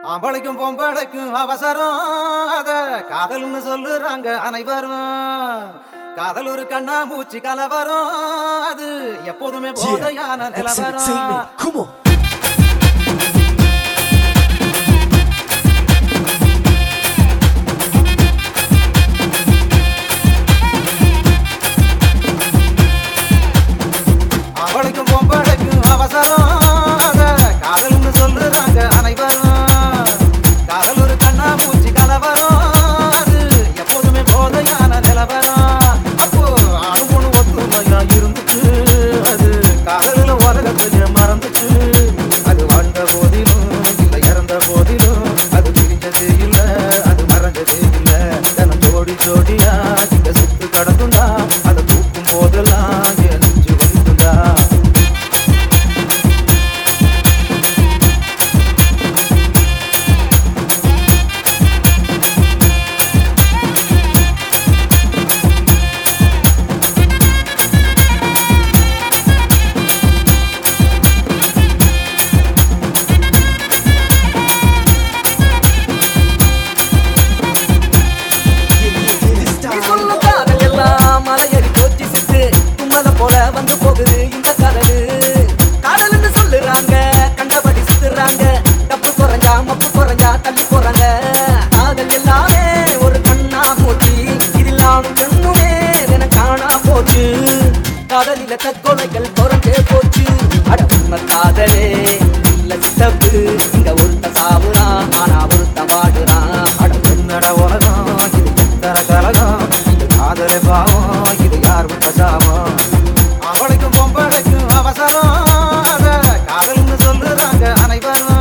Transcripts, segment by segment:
ஆம்பளைக்கும் பொம்பளைக்கும் அவசரம் அத காதல்னு சொல்லுறாங்க அனைவரும் காதல் ஒரு கண்ணா மூச்சு கலவரம் அது எப்போதுமே போதையான It's நிலவரம் entertainment. Come on. அவளுக்கும் பொம்பளைக்கும் அவசரம் அத காதல்னு சொல்லுறாங்க அனைவரும் காதல் ஒரு கண்ணா மூச்சு கலவரம் அது எப்போதுமே போதையான நிலவரம் அப்போ ஆணும் பொண்ணு ஒத்துமையா இருந்துச்சு அது காதலில் உலகத்தையே மறந்துச்சு அது வாழ்ந்த போதிலும் இல்லை இறந்த போதிலும் அது பிரிஞ்சதே இல்லை அது மறந்ததே இல்லை தினம் ஜோடி ஜோடியா இங்க சுத்து கடந்துண்டா அதை தூக்கும் போதெல்லாம் என் நெஞ்சு வந்துண்டா நீ சொல்லும் காதல் எல்லாம் மலையேறி போச்சு சித்து தும்மத போல வந்து போகுது இந்த காதலு காதல்னு சொல்லுறாங்க கண்டபடி சுத்துறாங்க தப்பு குறைஞ்சா மப்பு குறைஞ்சா தள்ளி போறாங்க காதல் எல்லாமே ஒரு கண்ணா போச்சு இதில் நானும் கண்ணுமே என காணா போச்சு காதலில தற்கொலைகள் குறைஞ்சே போச்சு அட உண்மை காதலே இல்ல சித்தப்பு இங்க ஒருத்த சாவுறான் ஆனா ஒருத்த வாடுறான் அட என்னட உலகம் இது எத்தனை கலகம் இது காதலை பாவம் இது யார் விட்ட சாபம் அவளுக்கும் பொம்பளைக்கும் அவசரம் அத காதல்னு சொல்லுறாங்க அனைவரும்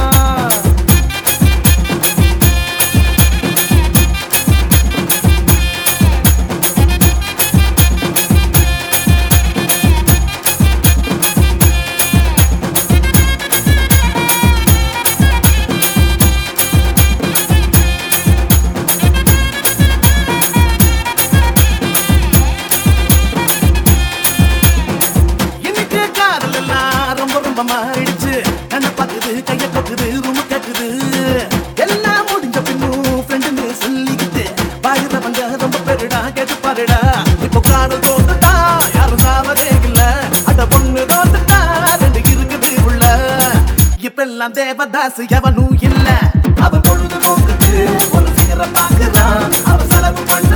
இன்னைக்கு காதல் எல்லாம் ரொம்ப ரொம்ப மாறிடுச்சு கண்ண பாக்குது கைய கொக்குது ரூம் கட்டுது எல்லாம் முடிஞ்ச பின்னும் ஃப்ரெண்டுன்னு சொல்லிக்கிட்டு பாக்குறவங்க ரொம்ப பெருடா கேட்டு பாருடா இப்போ காதல் தோத்துட்டா யாரும் சாவதே இல்ல அட பொண்ணு தோத்துட்டா ரெண்டு இருக்குது உள்ள இப்பெல்லாம் தேவதாஸ் எவனும் இல்ல அவ பொழுது போக்குது ஒரு சிகர பாக்குறான் அவ செலவு பண்ண